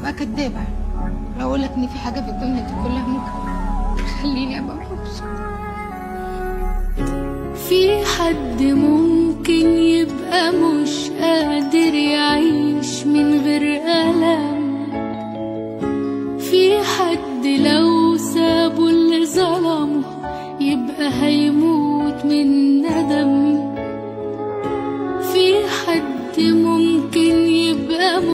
ابقى كدابه لو اقول لك ان في حاجه في الدنيا دي كلها ممكن تخليني ابقى مبسوطه في حد ممكن يبقى مش قادر يعيش من غير ألم في حد لو